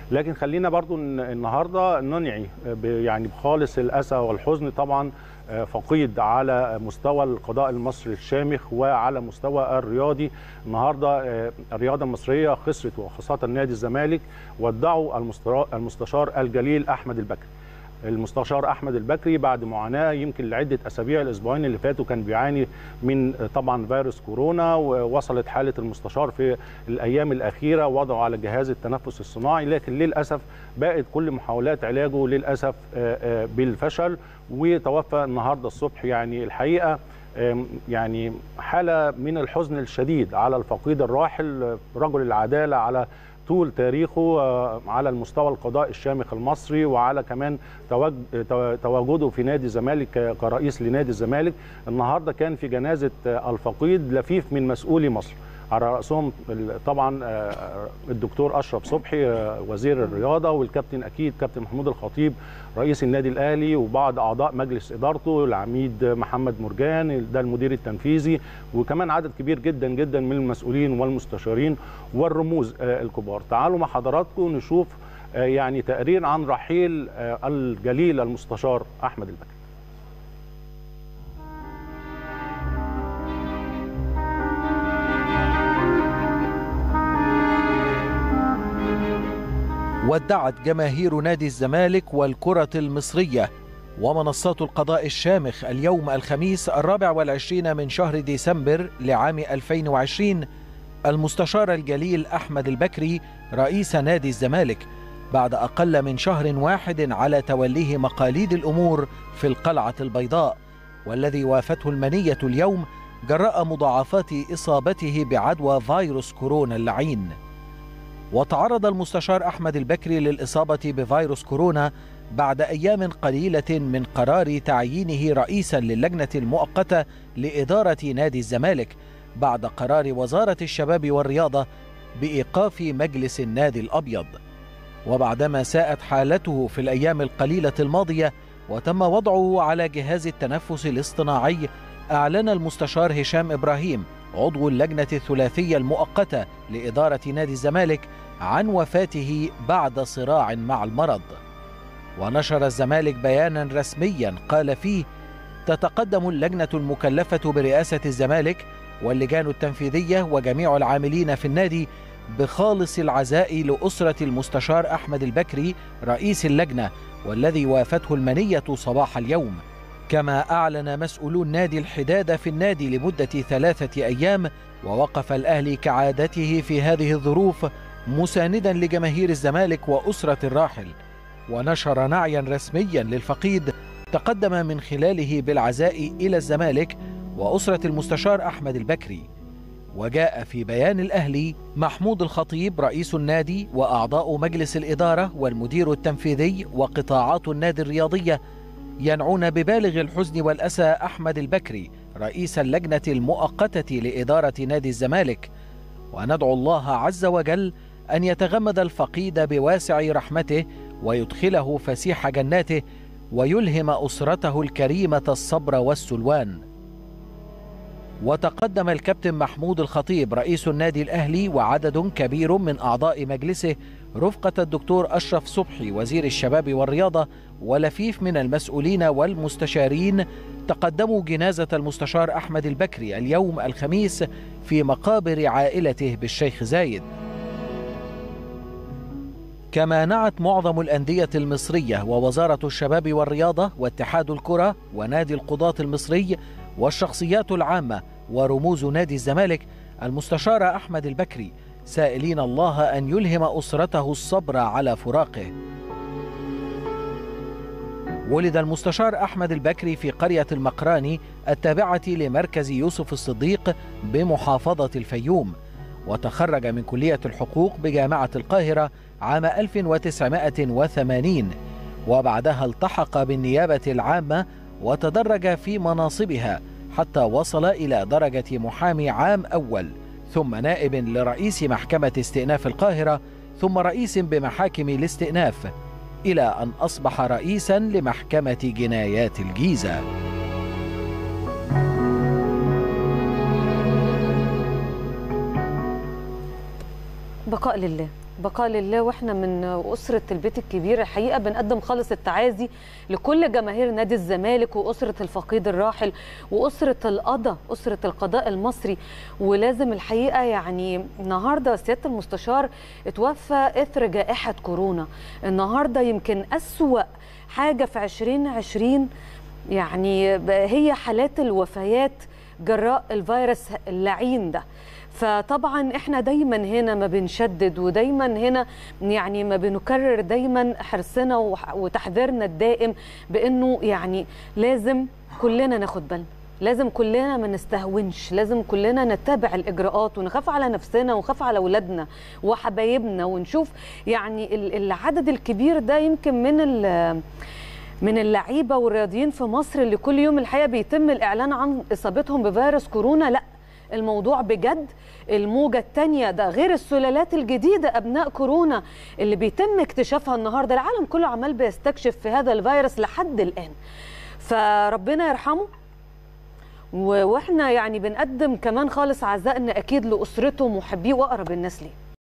لكن خلينا برضو النهارده ننعي يعني بخالص الاسى والحزن طبعا فقيد على مستوى القضاء المصري الشامخ وعلى مستوى الرياضي النهارده الرياضه المصريه خسرت وخاصه نادي الزمالك ودعوا المستشار الجليل احمد البكري المستشار احمد البكري بعد معاناه يمكن لعده اسابيع الاسبوعين اللي فاتوا كان بيعاني من طبعا فيروس كورونا ووصلت حاله المستشار في الايام الاخيره وضعه على جهاز التنفس الصناعي لكن للاسف بقت كل محاولات علاجه للاسف بالفشل وتوفى النهارده الصبح يعني الحقيقه يعني حاله من الحزن الشديد على الفقيد الراحل رجل العداله على طول تاريخه على المستوى القضاء الشامخ المصري وعلى كمان تواجده في نادي الزمالك كرئيس لنادي الزمالك النهارده كان في جنازه الفقيد لفيف من مسؤولي مصر على راسهم طبعا الدكتور اشرف صبحي وزير الرياضه والكابتن اكيد كابتن محمود الخطيب رئيس النادي الاهلي وبعض اعضاء مجلس ادارته العميد محمد مرجان ده المدير التنفيذي وكمان عدد كبير جدا جدا من المسؤولين والمستشارين والرموز الكبار تعالوا مع حضراتكم نشوف يعني تقرير عن رحيل الجليل المستشار احمد البكري ودعت جماهير نادي الزمالك والكرة المصرية ومنصات القضاء الشامخ اليوم الخميس الرابع والعشرين من شهر ديسمبر لعام 2020 المستشار الجليل أحمد البكري رئيس نادي الزمالك بعد أقل من شهر واحد على توليه مقاليد الأمور في القلعة البيضاء والذي وافته المنية اليوم جراء مضاعفات إصابته بعدوى فيروس كورونا اللعين وتعرض المستشار احمد البكري للاصابه بفيروس كورونا بعد ايام قليله من قرار تعيينه رئيسا للجنه المؤقته لاداره نادي الزمالك بعد قرار وزاره الشباب والرياضه بايقاف مجلس النادي الابيض وبعدما ساءت حالته في الايام القليله الماضيه وتم وضعه على جهاز التنفس الاصطناعي اعلن المستشار هشام ابراهيم عضو اللجنة الثلاثية المؤقتة لإدارة نادي الزمالك عن وفاته بعد صراع مع المرض. ونشر الزمالك بيانا رسميا قال فيه: تتقدم اللجنة المكلفة برئاسة الزمالك واللجان التنفيذية وجميع العاملين في النادي بخالص العزاء لأسرة المستشار أحمد البكري رئيس اللجنة والذي وافته المنية صباح اليوم. كما أعلن مسؤولو النادي الحداد في النادي لمدة ثلاثة أيام ووقف الأهلي كعادته في هذه الظروف مساندا لجماهير الزمالك وأسرة الراحل ونشر نعيا رسميا للفقيد تقدم من خلاله بالعزاء إلى الزمالك وأسرة المستشار أحمد البكري وجاء في بيان الأهلي محمود الخطيب رئيس النادي وأعضاء مجلس الإدارة والمدير التنفيذي وقطاعات النادي الرياضية ينعون ببالغ الحزن والأسى أحمد البكري رئيس اللجنة المؤقتة لإدارة نادي الزمالك وندعو الله عز وجل أن يتغمد الفقيد بواسع رحمته ويدخله فسيح جناته ويلهم أسرته الكريمة الصبر والسلوان وتقدم الكابتن محمود الخطيب رئيس النادي الأهلي وعدد كبير من أعضاء مجلسه رفقة الدكتور أشرف صبحي وزير الشباب والرياضة ولفيف من المسؤولين والمستشارين تقدموا جنازة المستشار أحمد البكري اليوم الخميس في مقابر عائلته بالشيخ زايد كما نعت معظم الأندية المصرية ووزارة الشباب والرياضة واتحاد الكرة ونادي القضاة المصري والشخصيات العامة ورموز نادي الزمالك المستشار أحمد البكري سائلين الله أن يلهم أسرته الصبر على فراقه ولد المستشار أحمد البكري في قرية المقراني التابعة لمركز يوسف الصديق بمحافظة الفيوم وتخرج من كلية الحقوق بجامعة القاهرة عام 1980 وبعدها التحق بالنيابة العامة وتدرج في مناصبها حتى وصل إلى درجة محامي عام أول ثم نائب لرئيس محكمة استئناف القاهرة ثم رئيس بمحاكم الاستئناف إلى أن أصبح رئيسا لمحكمة جنايات الجيزة بقاء لله بقاء لله واحنا من اسره البيت الكبير الحقيقه بنقدم خالص التعازي لكل جماهير نادي الزمالك واسره الفقيد الراحل واسره القضاء اسره القضاء المصري ولازم الحقيقه يعني النهارده سياده المستشار اتوفى اثر جائحه كورونا النهارده يمكن اسوا حاجه في 2020 يعني هي حالات الوفيات جراء الفيروس اللعين ده فطبعا احنا دايما هنا ما بنشدد ودايما هنا يعني ما بنكرر دايما حرصنا وتحذيرنا الدائم بانه يعني لازم كلنا ناخد بالنا لازم كلنا ما نستهونش لازم كلنا نتبع الاجراءات ونخاف على نفسنا ونخاف على اولادنا وحبايبنا ونشوف يعني العدد الكبير ده يمكن من من اللعيبه والرياضيين في مصر اللي كل يوم الحقيقه بيتم الاعلان عن اصابتهم بفيروس كورونا لا الموضوع بجد الموجة الثانية ده غير السلالات الجديدة أبناء كورونا اللي بيتم اكتشافها النهاردة العالم كله عمال بيستكشف في هذا الفيروس لحد الآن فربنا يرحمه واحنا يعني بنقدم كمان خالص عزائنا اكيد لاسرته ومحبيه واقرب الناس ليه